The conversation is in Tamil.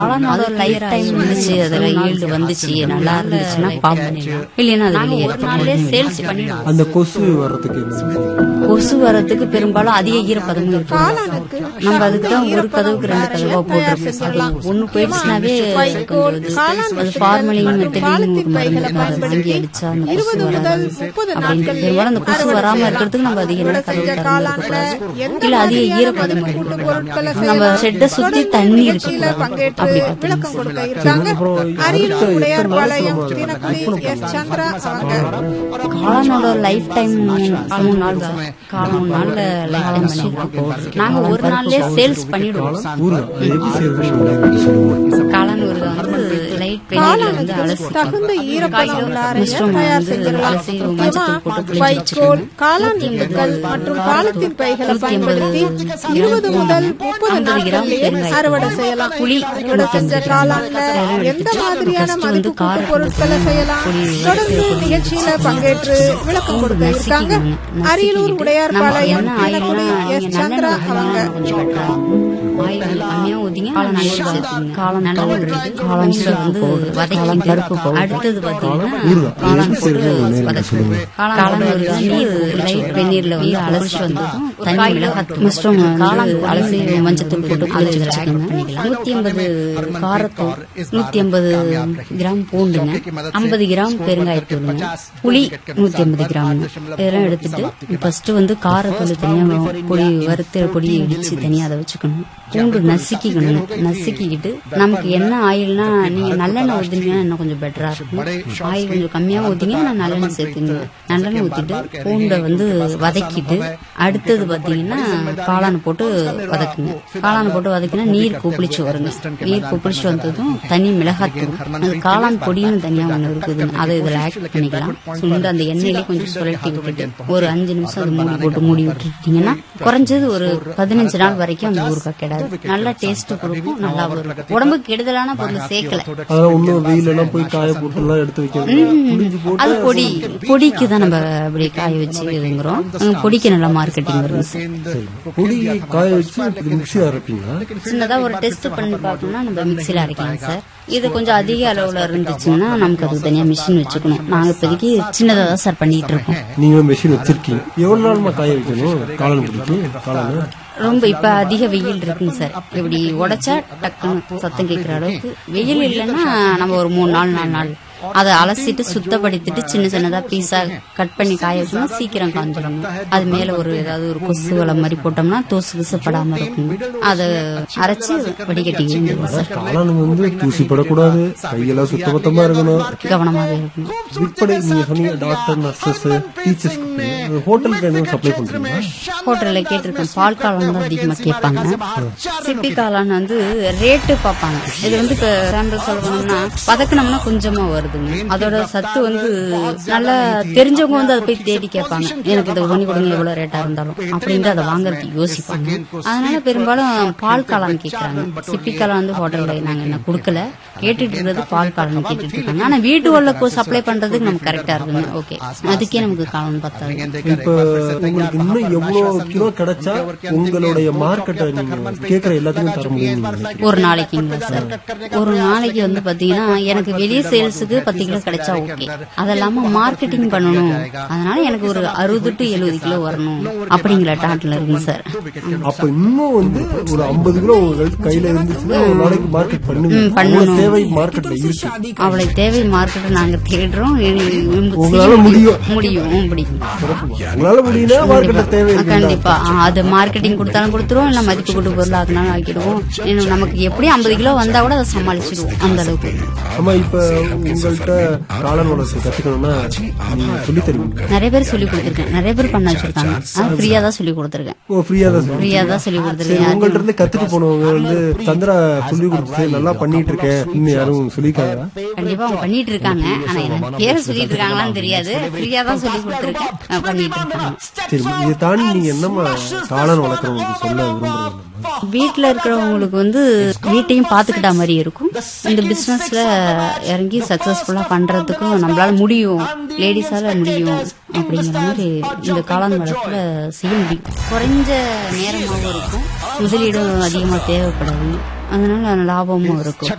காளானோட லைஃப் டைம் இருந்துச்சு அதுல ஈல்டு வந்துச்சு நல்லா இருந்துச்சுன்னா பாம்பு இல்லைன்னா அது வெளியே ஒரு நாள்லயே சேல்ஸ் பண்ணிடுவோம் அந்த கொசு வர்றதுக்கு என்ன செய்யணும்? கொசு வரதுக்கு பெரும்பாலும் அதிக ஈரப்பதமும் இருக்கும் நம்ம அதுக்கு தான் ஒரு கதவுக்கு ரெண்டு கதவா போட்டிருக்கோம் அது ஒண்ணு போயிடுச்சுனாவே கொஞ்சம் இது. அது ஃபார்மலின் மெட்டலின் ஒரு மருந்து இருக்கு. அதை வாங்கி அடிச்சா அந்த கொசு வராது அப்படின்னு பெரும்பாலும் அந்த கொசு வராம இருக்கிறதுக்கு நம்ம அதிக நேரம் கதவு திறந்து இருக்கக்கூடாது இல்ல அதிக ஈரப்பதம் இருக்கக்கூடாது நம்ம ஷெட்டை சுத்தி தண்ணி இருக்கக்கூடாது அப்படி விளக்கம் பார்த்தீங்கன்னா கொடுக்க இருக்காங்க அப்புறம் அரியலூர் அடுத்த உடையார் எத்தனை பாளையம் நாளைக்கு நம்ம தினக்குடி விற்பனை எஸ் சந்திரா அவங்க காளானோட லைஃப் டைம் மூணு நாள் தான் காலம் நாள்ல லைஃப் டைம் பண்ணி நாங்க ஒரு நாள்லயே சேல்ஸ் பண்ணிடுவோம் ஊறுகாய் அது எப்படி செய்யறதுன்னு சொல்லுங்க காளான் ஒரு வந்து லைட் பெயிண்ட்ல வந்து அலசி தகுந்த ஈரப்பதம் உள்ள அறையை மிஸ்டர் தயார் வந்து செஞ்சிடலாம் அலசி முக்கியமா மஞ்சள் போட்டு புளிஞ்சு வைக்கோல் வச்சுக்கணும் காளான் திண்டுக்கள் மற்றும் பாலித்தீன் பைகளை பயன்படுத்தி இருபது முதல் முப்பது நாட்களிலேயே அறுவடை செய்யலாம் புளி அறுவடை செஞ்ச காளான்ல எந்த மாதிரியான மதிப்பு கூட்டு பொருட்களை செய்யலாம் தொடர்ந்து நிகழ்ச்சியில பங்கேற்று விளக்கம் கொடுக்க இருக்காங்க அரியலூர் உடையார் பாளையம் என்ன தினக்குடி ஆயில்னா எஸ் நீங்க சந்திரா நல்லெண்ணெய் அவங்க ஊத்தினா கொஞ்சம் better ஆ இருக்கும். ஆயில் வந்து கம்மியா ஊத்திங்க காளான் நல்லா சேர்த்துங்க காளான் நல்லா ஊற்றிட்டு காளான்ல வந்து வதக்கி பருப்பு அடுத்தது பாத்தீங்கன்னா காளான் போட்டு வதக்கணும் காளான் ஒரு நீர் லைட் வெந்நீர்ல வந்து அலசி வந்து தண்ணி மிளகாய் மிஸ்டம் காளான் அலசி மஞ்சத்தூள் போட்டு புளிச்சு வச்சுக்கோங்க நூத்தி ஐம்பது காரத்தூள் நூத்தி ஐம்பது கிராம் பூண்டுங்க ஐம்பது கிராம் பெருங்காயத்தூளுங்க புளி நூத்தி ஐம்பது கிராம் இதெல்லாம் எடுத்துட்டு ஃபர்ஸ்ட் வந்து காரத்தூள் தனியா பொடி வறுத்த பொடி இடிச்சு தனியா அதை வச்சுக்கணும் பூண்டு நசுக்கிக்கணும் நசுக்கிக்கிட்டு நமக்கு என்ன ஆயில்னா நீங்க நல்லெண்ணெய் ஊத்துனீங்கன்னா இன்னும் கொஞ்சம் பெட்டரா இருக்கும் ஆயில் கொஞ்சம் கம்மியா ஊத்திங்கன்னா நான் நல்லெண்ணெய் சேர்த்துங்க நல்லெண்ணெய் ஊத்திட்டு பூண்டை வந்து வதக்கிட்டு அடுத்தது பாத்தீங்கன்னா காளானை போட்டு வதக்குங்க காளானை போட்டு வதக்கினா நீர் குப்பிளிச்சு வருங்க நீர் குப்பிளிச்சு வந்ததும் தனி மிளகாத்தூள் அது காளான் பொடியும் தனியா ஒண்ணு இருக்குது அதை இதுல ஆட் பண்ணிக்கலாம் சுண்டு அந்த எண்ணெயிலே கொஞ்சம் சுழட்டி விட்டுட்டு ஒரு அஞ்சு நிமிஷம் அது மூடி போட்டு மூடி விட்டுட்டீங்கன்னா குறைஞ்சது ஒரு பதினஞ்சு நாள் வரைக்கும் அந்த ஊறுகாய் கிடாது நல்லா டேஸ்ட் கொடுக்கும் நல்லா வரும் உடம்புக்கு கெடுதலான பொருள் சேர்க்கல அதெல்லாம் ஒண்ணும் வெயில எல்லாம் போய் காய போட்டு எல்லாம் எடுத்து வைக்கிறது புளிஞ்சு போட்டு அது பொடி பொடிக்கு தான் நம்ம அப்படி காய வச்சு இதுங்கிறோம் அங்க பொடிக்கு நல்லா மார்க்கெட்டிங் வரும் சரி பொடி காய வச்சு இது மிக்ஸி அரைப்பீங்களா சின்னதா ஒரு டெஸ்ட் பண்ணி பார்க்கணும்னா நம்ம மிக்சில அரைக்கலாம் சார் இது கொஞ்சம் அதிக அளவுல இருந்துச்சுன்னா நமக்கு அதுக்கு தனியா மிஷின் வச்சுக்கணும் நாங்க இப்போதைக்கு சின்னதா தான் சார் பண்ணிட்டு இருக்கோம் நீங்க மெஷின் வச்சிருக்கீங்க எவ்வளவு நாளுமா காய வைக்கணும் காளான் பிடிக்கு காளான் ரொம்ப இப்ப அதிக வெயில் இருக்குங்க சார் இப்படி உடைச்சா டக்குன்னு சத்தம் கேட்கிற அளவுக்கு வெயில் இல்லைன்னா நம்ம ஒரு மூணு நாள் நாலு நாள் அதை அலசிட்டு சுத்தப்படுத்திட்டு சின்ன சின்னதா பீஸா கட் பண்ணி காய வச்சோம்னா சீக்கிரம் காஞ்சிடும் அது மேல ஒரு ஏதாவது ஒரு கொசு வலை மாதிரி போட்டோம்னா தூசு கிசு படாம இருக்கும் அதை அரைச்சு வடிகட்டிக்க வேண்டியது சார் காளானுங்க வந்து தூசி படக்கூடாது கையெல்லாம் சுத்தபத்தமா இருக்கணும் கவனமாக இருக்கணும் விற்பனை நீங்க சொன்னீங்க டாக்டர் நர்சஸ் டீச்சர்ஸ் ஹோட்டலுக்கு எதுவும் சப்ளை பண்றீங்களா ஹோட்டல்ல கேட்டிருக்கேன் பால் காளான் தான் அதிகமா கேட்பாங்க சிப்பி காளான் வந்து ரேட்டு பார்ப்பாங்க இது வந்து இப்ப சாம்பிள் சொல்லணும்னா பதக்கணும்னா கொஞ்சமா வருதுங்க அதோட சத்து வந்து நல்லா தெரிஞ்சவங்க வந்து அதை போய் தேடி கேட்பாங்க எனக்கு இதை பண்ணி கொடுங்க எவ்வளவு ரேட்டா இருந்தாலும் அப்படின்ட்டு அதை வாங்குறதுக்கு யோசிப்பாங்க அதனால பெரும்பாலும் பால் காளான் கேட்கறாங்க சிப்பி காளான் வந்து ஹோட்டல்ல நாங்க என்ன கொடுக்கல கேட்டுட்டு இருந்தது பால் காளான் கேட்டுட்டு இருக்காங்க ஆனா வீட்டு உள்ள சப்ளை பண்றதுக்கு நமக்கு கரெக்டா இருக்குங்க ஓகே அதுக்கே நமக்கு காளான் பத்தாது இப்ப உங்களுக்கு இன்னும் எவ்வளவு கிலோ கிடைச்சா உங்களுடைய மார்க்கெட்டை நீங்க கேக்குற எல்லாத்துக்கும் தர முடியும் நீங்க நினைக்கிறீங்க? ஒரு நாளைக்குங்களா சார் ஒரு நாளைக்கு வந்து பாத்தீங்கன்னா எனக்கு வெளியே சேல்ஸுக்கு பத்து கிலோ கிடைச்சா ஓகே அது இல்லாம மார்க்கெட்டிங் பண்ணணும் அதனால எனக்கு ஒரு அறுபது டு எழுபது கிலோ வரணும் அப்படிங்கிற டாட்ல இருக்குங்க சார் அப்ப இன்னும் வந்து ஒரு ஐம்பது கிலோ உங்க கையில இருந்துச்சுன்னா ஒரு நாளைக்கு மார்க்கெட் பண்ணுவீங்க ம், பண்ணணும். அவ்வளவு தேவை மார்க்கெட்ல இருக்கு அவளை தேவை மார்க்கெட்டை நாங்க தேடுறோம் இது நமக்கு உங்களால முடியும். முடியும் முடியும் உங்களால முடியும்னா மார்க்கெட்ல தேவை இருக்கு கண்டிப்பா ஆ, அது மார்க்கெட்டிங் கொடுத்தாலும் கொடுத்துருவோம் இல்ல மதிப்பு கூட்டு பொருள் ஆக்கினாலும் ஆக்கிடுவோம் இன்னும் நமக்கு எப்படியும் ஐம்பது கிலோ வந்தா கூட அதை சமாளிச்சிடுவோம் அந்த அளவுக்கு ஆமா இப்ப உங்கள்கிட்ட காளான் வளர்ச்சி கத்துக்கணும்னா நீங்க சொல்லி தருவீங்க நிறைய பேர் சொல்லி கொடுத்துருக்கேன் நிறைய பேர் பண்ண வச்சிருக்காங்க ஆனா ஃப்ரீயா தான் சொல்லி கொடுத்துருக்கேன் ஓ ஃப்ரீயா தான் சொல்லுங்க ஃப்ரீயா தான் சொல்லி சரி கொடுத்துருக்கேன் உங்கள்ட்ட இருந்து கத்துட்டு போனவங்க வந்து சந்திரா சொல்லி கொடுத்து நல்லா பண்ணிட்டு இருக்கேன் இன்னும் யாரும் சொல்லிருக்காங்களா கண்டிப்பா அவங்க பண்ணிட்டு இருக்காங்க ஆனா எனக்கு பேரை சொல்லிட்டு இருக்காங்களான்னு தெரியாது ஃப்ரீயா தான் சொல்லி கொடுத்துருக்கேன் அஹ் பண்ணிட்டு இருக்காங்க சரி இதை தாண்டி நீங்க என்னம்மா காளான் வளர்க்குறவங்களுக்கு சொல்ல விரும்புறீங்க வீட்டுல இருக்கிறவங்களுக்கு வந்து வீட்டையும் பாத்துக்கிட்ட மாதிரி இருக்கும் இந்த பிசினஸ்ல இறங்கி சக்சஸ்ஃபுல்லா பண்றதுக்கும் நம்மளால முடியும் லேடிஸால முடியும் அப்படிங்கிற மாதிரி இந்த காளான் வளர்ப்புல செய்ய முடியும் குறைஞ்ச நேரமாகவும் இருக்கும் முதலீடும் அதிகமா தேவைப்படாது அதனால லாபமும் இருக்கும்